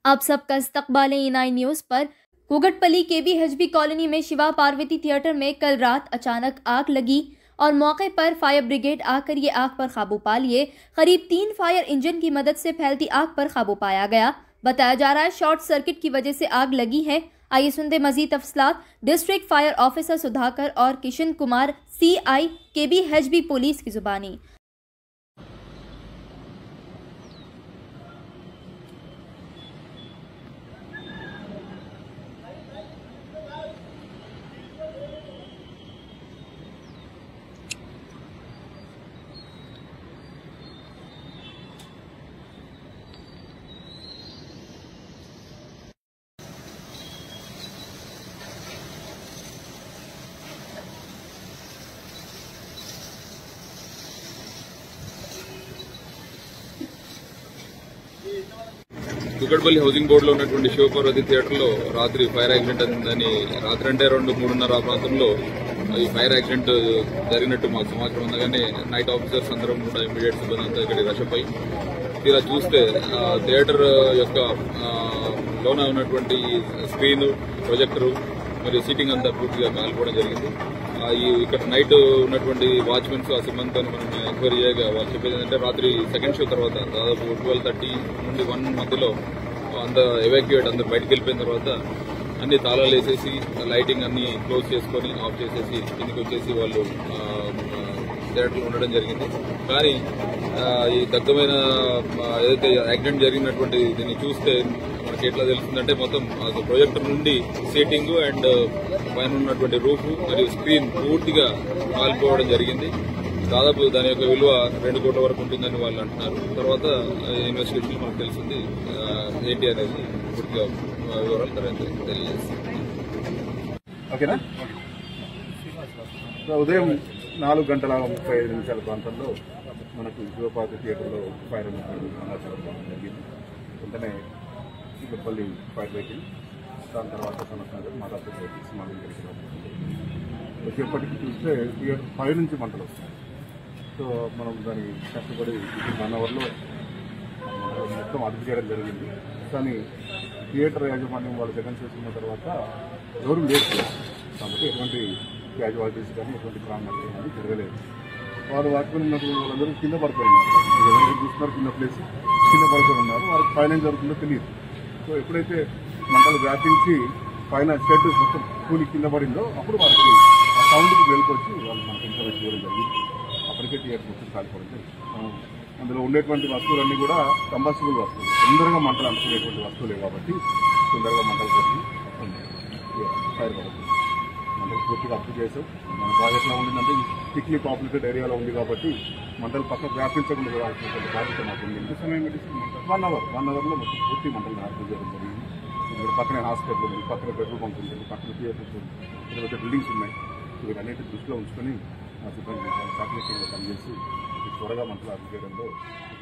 आप सबका इस्तकबाल ई नाइन न्यूज़ पर कुगटपली के बी एच बी कॉलोनी में शिवा पार्वती थिएटर में कल रात अचानक आग लगी और मौके पर फायर ब्रिगेड आकर ये आग पर काबू पा लिए करीब तीन फायर इंजन की मदद से फैलती आग पर काबू पाया गया बताया जा रहा है शॉर्ट सर्किट की वजह से आग लगी है आइए सुनते मजीद तफसलात डिस्ट्रिक्ट फायर ऑफिसर सुधाकर और किशन कुमार सी आई के बी एच बी पुलिस की जुबानी కుకట్పల్లి హౌసింగ్ బోర్డులో ఉన్నటువంటి శివపార్వతి థియేటర్లో రాత్రి ఫైర్ యాక్సిడెంట్ అందని రాత్రి అంటే రెండు మూడున్నర ఆ ప్రాంతంలో ఈ ఫైర్ యాక్సిడెంట్ జరిగినట్టు మాకు సమాచారం ఉండగానే నైట్ ఆఫీసర్స్ అందరం కూడా ఇమీడియట్ సిబ్బంది అంతా ఇక్కడికి రషపై తీరా చూస్తే ఆ, థియేటర్ యొక్క ఆ, లోన ఉన్నటువంటి స్క్రీన్ ప్రొజెక్టరు మరియు సీటింగ్ అంతా పూర్తిగా కాలిపోవడం జరిగింది ఆ, ఈ ఇక్కడ నైట్ ఉన్నటువంటి వాచ్మెన్స్ ఆ సిబ్బందితో మనం ఎంక్వైరీ చేయగా వాళ్ళు చెప్పేది ఏంటంటే రాత్రి సెకండ్ షో తర్వాత దాదాపు ట్వెల్వ్ థర్టీ నుండి వన్ మధ్యలో అంత ఎవాక్యుయేట్ అందరు బయటకు వెళ్ళిపోయిన తర్వాత అన్ని తాళాలు వేసేసి లైటింగ్ అన్ని క్లోజ్ చేసుకొని ఆఫ్ చేసేసి కిందికి వచ్చేసి వాళ్ళు ఆ, ఆ, థియేటర్లో ఉండడం జరిగింది కానీ ఆ, ఈ దగ్ధమైన ఆ, ఏదైతే యాక్సిడెంట్ జరిగినటువంటి దీన్ని చూస్తే మనకి ఎట్లా తెలుస్తుందంటే మొత్తం ప్రొజెక్టర్ నుండి సీటింగ్ అండ్ పైన ఉన్నటువంటి రూఫ్ మరియు స్క్రీన్ పూర్తిగా కాలిపోవడం జరిగింది దాదాపు దాని యొక్క విలువ రెండు కోట్ల వరకు ఉంటుందని వాళ్ళు అంటున్నారు తర్వాత ఇన్వెస్టిగేషన్ మనకు తెలిసింది ఆ, ఏంటి అనేది పూర్తిగా ఆ, వివరాలు తర్వాత తెలియజేస్తాం ఓకేనా సో ఉదయం నాలుగు గంటల ముప్పై ఐదు నిమిషాల ప్రాంతంలో మనకు శివపాతి థియేటర్లో ఫైర్ ఉన్నటువంటి సమాచారం రావడం జరిగింది వెంటనే ఇక్కడపల్లి ఫైర్ వెహికల్ దాని తర్వాత సమస్య మాదాపూర్ వెహికల్స్ మా దగ్గరికి రావడం జరిగింది. వచ్చేప్పటికి చూస్తే థియేటర్ ఫైవ్ నుంచి మంటలు వస్తాయి సో మనం దాన్ని కష్టపడి వన్ అవర్లో మొత్తం అదుపు చేయడం జరిగింది కానీ థియేటర్ యాజమాన్యం వాళ్ళు సెకండ్ చేసుకున్న తర్వాత ఎవరు లేదు కాబట్టి ఎటువంటి క్యాజువాలిటీస్ కానీ ఎటువంటి ప్రాణాలు కానీ జరగలేదు వారు వాటిని ఉన్నటువంటి వాళ్ళందరూ కింద పడుకొని ఉన్నారు మీరు ఎవరైతే చూస్తున్నారు కింద ప్లేస్ కింద పడుకొని ఉన్నారు వారికి పైన ఏం జరుగుతుందో తెలియదు సో ఎప్పుడైతే మంటలు వ్యాపించి పైన షెడ్ మొత్తం కూలి కింద పడిందో అప్పుడు వారికి ఆ సౌండ్కి వెళ్ళుకొచ్చి వాళ్ళు మనకి ఇన్ఫర్మేషన్ ఇవ్వడం జరిగింది అప్పటికే థియేటర్ మొత్తం కాలిపోవడం జరిగింది మనం అందులో ఉండేటువంటి వస్తువులన్నీ కూడా కంబస్టిబుల్ వస్తువులు తొందరగా మంటలు అంటుకునేటువంటి వస్తువులే కాబట్టి తొందరగా మంటలు పెట్టి ఫైర్ పడుతుంది మంటలు పూర్తిగా అప్పు చేసాం మన ప్రాజెక్ట్లో ఉండిందంటే థిక్లీ పాపులేటెడ్ ఏరియాలో ఉంది కాబట్టి మంటలు పక్కకు వ్యాపించకుండా చూడాల్సినటువంటి బాధ్యత మాకు ఉంది ఎంత సమయం పెట్టేసి వన్ అవర్ వన్ అవర్లో మొత్తం పూర్తి మంటలు నాశనం చేయడం జరిగింది ఇక్కడ పక్కనే హాస్పిటల్ ఉంది పక్కన పెట్రోల్ బంక్ ఉంది పక్కన థియేటర్స్ ఉంది ఇక్కడ పెద్ద బిల్డింగ్స్ ఉన్నాయి వీటన్నిటి దృష్టిలో ఉంచుకొని మా సిబ్బంది చాక్లెట్ పనిచేసి త్వరగా మంటలు అర్థం చేయడంలో